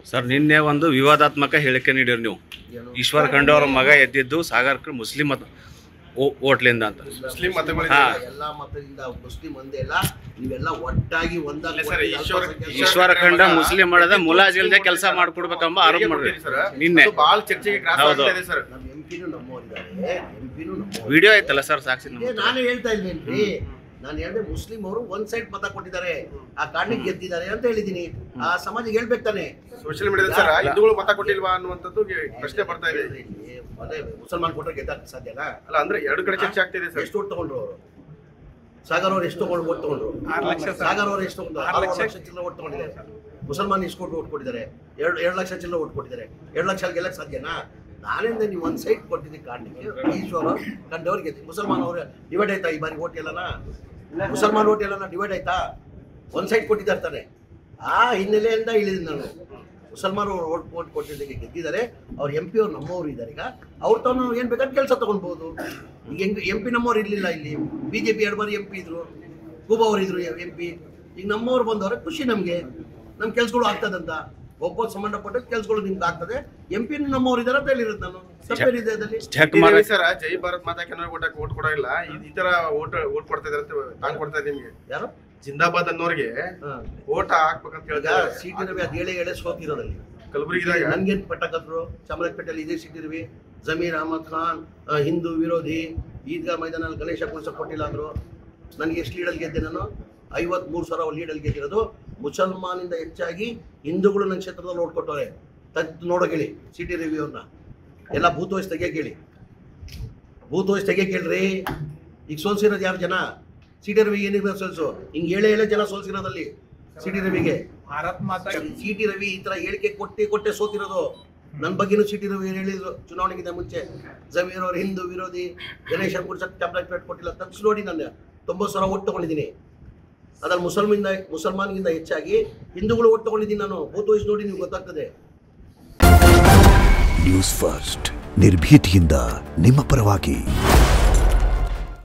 Sir ನಿನ್ನೆ ಒಂದು ವಿವಾದಾತ್ಮಕ ಹೇಳಿಕೆ ನೀಡಿರಿ ನೀವು ಈಶ್ವರ್ ಖಂಡ್ರೆ ಅವರ ಮಗ ಎದ್ದಿದ್ದು ಸಾಗರ್ಕರ್ ಮುಸ್ಲಿಂ ಮತ ಓ- ಓಟ್ಲಿಂದ ಅಂತ ಮುಸ್ಲಿಂ ಮತಗಳು ಹಾ. ಎಲ್ಲಾ ಮತದಿಂದ ಮುಸ್ಲಿಂ ಒಂದೇ ಅಲ್ಲ ನೀವೆಲ್ಲ ಒಟ್ಟಾಗಿ ಒಂದಾಗಿ ಇಲ್ಲ ಸರ್, ಈಶ್ವರ- ಈಶ್ವರ ಖಂಡ ಮುಸ್ಲಿಂ ಮಾಡದ ಮುಲಾಜಿಲ್ದೆ ಕೆಲಸ ಮಾಡ್ಕೊಡ್ಬೇಕೆಂಬ ಆರೋಪ ಮಾಡ್ರಿ ನಿನ್ನೆ ಬಹಳ ಚರ್ಚೆಗೆ ಗ್ರಾಸ ಹೌದು. ಆಗ್ತಾ ಇದೆ ಸರ್ ನಮ್ಮ ಎಂ ಪಿನೂ ನಮ್ಮವರಿದ್ದಾರೆ ಎಂ ಪಿನೂ ನಮ್ಮವರು ವಿಡಿಯೋ ಐತಲ್ಲ ಸರ್ ಸಾಕ್ಷಿ ನಮ್ಮ ಏ, ಹತ್ರ. ನಾನೇ ಹೇಳ್ತಾ ಇಲ್ವೇನ್ರಿ ನಾನು ಹೇಳಿದೆ ಮುಸ್ಲಿಂ ಅವರು ಒಂದ್ ಸೈಡ್ ಮತ ಕೊಟ್ಟಿದ್ದಾರೆ ಆ ಕಾರಣಕ್ಕೆ ಗೆದ್ದಿದ್ದಾರೆ ಅಂತ ಹೇಳಿದೀನಿ ಆ ಸಮಾಜಕ್ಕೆ ಹೇಳ್ಬೇಕು ತಾನೆ ಸೋಷಿಯಲ್ ಮೀಡಿಯಾದಲ್ಲಿ ಸರ್ ಹಿಂದೂಗಳು ಮತ ಕೊಟ್ಟಿಲ್ವಾ ಅನ್ನುವಂಥದ್ದು ಪ್ರಶ್ನೆ ಬರ್ತಾ ಇದೆ ಇಲ್ಲಿ ಅದೇ ಮುಸಲ್ಮಾನ್ ಕೊಟ್ಟರೆ ಗೆದ್ದಾಕ ಸಾಧ್ಯನಾ ಅಲ್ಲ ಅಂದ್ರೆ ಎರಡು ಕಡೆ ಚರ್ಚೆ ಆಗ್ತಿದೆ ಸರ್ ಎಷ್ಟು ಓಟ್ ತಗೊಂಡ್ರು ಅವರು ಸಾಗರ್ ಅವ್ರು ಎಷ್ಟು ತಗೊಂಡು ಓಟ್ ತಗೊಂಡ್ರು ಸಾಗರ್ ಅವ್ರು ಎಷ್ಟು ತಗೊಂಡ್ರು ಆರು ಲಕ್ಷ ಚಿಲ್ಲರೆ ಓಟ್ ತಗೊಂಡಿದ್ದಾರೆ ಮುಸಲ್ಮಾನ್ ಎಷ್ಟು ಕೊಟ್ಟು ಓಟ್ ಕೊಟ್ಟಿದ್ದಾರೆ ಎರಡು ಎರಡು ಲಕ್ಷ ಚಿಲ್ಲರೆ ಓಟ್ ಕೊಟ್ಟಿದ್ದಾರೆ ಎರಡು ಲಕ್ಷ ಅಲ್ಲಿ ಗೆಲ್ಲಕ್ಕೆ ಸಾಧ್ಯನಾ ನಾನಿಂದ ನೀವು ಒಂದು ಸೈಡ್ ಕೊಟ್ಟಿದ್ದ ಕಾರಣಕ್ಕೆ ಈಶ್ವರ ಕಂಡವ್ರಿಗೆ ಗೆದ್ದು ಮುಸಲ್ಮಾನ್ ಅವರು ಡಿವೈಡ್ ಆಯ್ತಾ ಈ ಬಾರಿ ಓಟ್ ಎಲ್ಲನ ಮುಸಲ್ಮಾನ್ ಓಟ್ ಎಲ್ಲನ ಡಿವೈಡ್ ಆಯ್ತಾ ಒಂದು ಸೈಡ್ ಕೊಟ್ಟಿದ್ದಾರೆ ತಾನೆ ಆ ಹಿನ್ನೆಲೆಯಿಂದ ಇಳಿದಿದ್ದು ನಾನು ಮುಸಲ್ಮಾನರು ಓಟ್ ಓಟ್ ಕೊಟ್ಟಿದ್ದಕ್ಕೆ ಗೆದ್ದಿದ್ದಾರೆ ಅವ್ರ ಎಂ ಪಿ ಅವ್ರು ನಮ್ಮವ್ರು ಇದ್ದಾರೆ ಈಗ ಅವ್ರು ತಾನು ಏನು ಬೇಕಾದ್ರೆ ಕೆಲಸ ತಗೊಳ್ಬೋದು ಈಗ ಹೆಂಗ್ ಎಂ ಪಿ ನಮ್ಮವ್ರು ಇರಲಿಲ್ಲ ಇಲ್ಲಿ ಬಿ ಜೆ ಪಿ ಎರಡು ಬಾರಿ ಎಂ ಪಿ ಇದ್ರು ಕೂಬಾ ಅವರು ಇದ್ರು ಎಂ ಪಿ ಈಗ ನಮ್ಮವ್ರು ಬಂದವ್ರೆ ಖುಷಿ ನಮಗೆ ನಮ್ಮ ಕೆಲ್ಸಗಳು ಆಗ್ತದಂತ ಒಬ್ಬ ಸಂಬಂಧಪಟ್ಟ ಕೆಲ್ಸಗಳು ನಿಮ್ಗೆ ಆಗ್ತದೆ ಎಂ ಪಿ ನಮ್ಮವ್ರು ಇದ್ದಾರೆ ಅಂತ ಹೇಳಿರೋದು ನಾನು ತಪ್ಪೇನಿದೆ ಅದರಲ್ಲಿ ಚೆಕ್ ಮಾಡಿ ಸರ್ ಜೈ ಭಾರತ್ ಮಾತಾ ಕೆನರ ಓಟಕ್ಕೆ ಓಟ್ ಕೊಡೋಲ್ಲ ಈ- ಈ ತರ ಓಟ್ ಓಟ್ ಕೊಡ್ತಾ ಇದಾರೆ ಅಂತ ತಾಂಗ್ ಕೊಡ್ತಾ ಇದೆ ನಿಮ್ಗೆ ಯಾರು ಜಿಂದಾಬಾದ್ ಅನ್ನೋರಿಗೆ ಹಾಂ ಓಟ್ ಹಾಕ್ಬೇಕಂತ ಈಗ ಹೇಳ್ತಾರೆ ಸಿಟಿ ರವಿ ಅದು ಏಳೆ ಏಳೆ ಸೋತಿರೋದಲ್ಲಿ ಕಲಬುರಗಿದಾಗ ನನ್ಗೇನು ಪಟ್ಟಕದ್ರು ಚಾಮರಾಜಪೇಟೆಯಲ್ಲಿ ಇದೇ ಸಿಟಿ ರವಿ ಜಮೀರ್ ಅಹಮದ್ ಖಾನ್ ಆ, ಹಿಂದೂ ವಿರೋಧಿ ಈದ್ಗಾ ಮೈದಾನಲ್ಲಿ ಗಣೇಶ ಕುಣಿಸ ಕೊಟ್ಟಿಲ್ಲ ಅಂದ್ರು ನನಗೆ ಎಷ್ಟು ಲೀಡಲ್ಲಿ ಗೆದ್ದೆ ನಾನು ಐವತ್ಮೂರು ಸಾವಿರ ಲೀಡಲ್ಲಿ ಗೆದ್ದಿರೋದು ಮುಸಲ್ಮಾನಿಂದ ಹೆಚ್ಚಾಗಿ ಹಿಂದೂಗಳು ನನ್ನ ಕ್ಷೇತ್ರದಲ್ಲಿ ಓಟ್ ಕೊಟ್ಟವ್ರೆ ತದ್ದು ನೋಡೋಕೆ ಹೇಳಿ ಸಿಟಿ ರವಿ ಅವ್ರನ್ನ ಎಲ್ಲ ಬೂತ್ ವಯಸ್ಸು ತೆಗಿಯಕ್ಕೆ ಹೇಳಿ ಬೂತ್ ವಯಸ್ಸು ತೆಗಿಯಕ್ಕೆ ಹೇಳ್ರಿ ಈಗ ಸೋಲ್ಸಿರೋದು ಯಾರು ಜನ ಸಿಟಿ ರವಿ ಏನಿದೆ ಸೋಲ್ಸು ಹಿಂಗೆ ಏಳೆ ಏಳೆ ಜನ ಸೋಲ್ಸಿರೋದಲ್ಲಿ ಸಿಟಿ ರವಿಗೆ ಭಾರತ್ ಮಾತಾ ಸಿ ಟಿ ರವಿ ಈ ತರ ಹೇಳಿಕೆ ಕೊಟ್ಟೆ ಕೊಟ್ಟೆ ಸೋತಿರೋದು ನನ್ನ ಬಗ್ಗೆನೂ ಸಿ ಟಿ ರವಿ ಏನ್ ಹೇಳಿದ್ರು ಚುನಾವಣೆಗಿಂತ ಮುಂಚೆ ಜಮೀರ್ ಅವ್ರ ಹಿಂದೂ ವಿರೋಧಿ ಗಣೇಶ ಕುರ್ಸಕ್ ಚಾಮರಾಜಪೇಟೆ ಕೊಟ್ಟಿಲ್ಲ ತಪ್ಪಿಸಿ ನೋಡಿ ನಾನು ತೊಂಬತ್ತು ಸಾವಿರ ಒಟ್ಟು ತಗೊಂಡಿದ್ದೀನಿ ಅದ್ರಲ್ಲಿ ಮುಸಲ್ಮಿಂದ ಮುಸಲ್ಮಾನ್ಗಿಂತ ಹೆಚ್ಚಾಗಿ ಹಿಂದೂಗಳು ಒಟ್ಟು ತಗೊಂಡಿದ್ದೀನಿ ನಾನು ಬೂತ್ ವಯಸ್ಸು ನೋಡಿ ನಿಮ್ಗೆ ಗೊತ್ತಾಗ್ತದೆ ನ್ಯೂಸ್ ಫಸ್ಟ್ ನಿರ್ಭೀತಿಯಿಂದ ನಿಮ್ಮ ಪರವಾಗಿ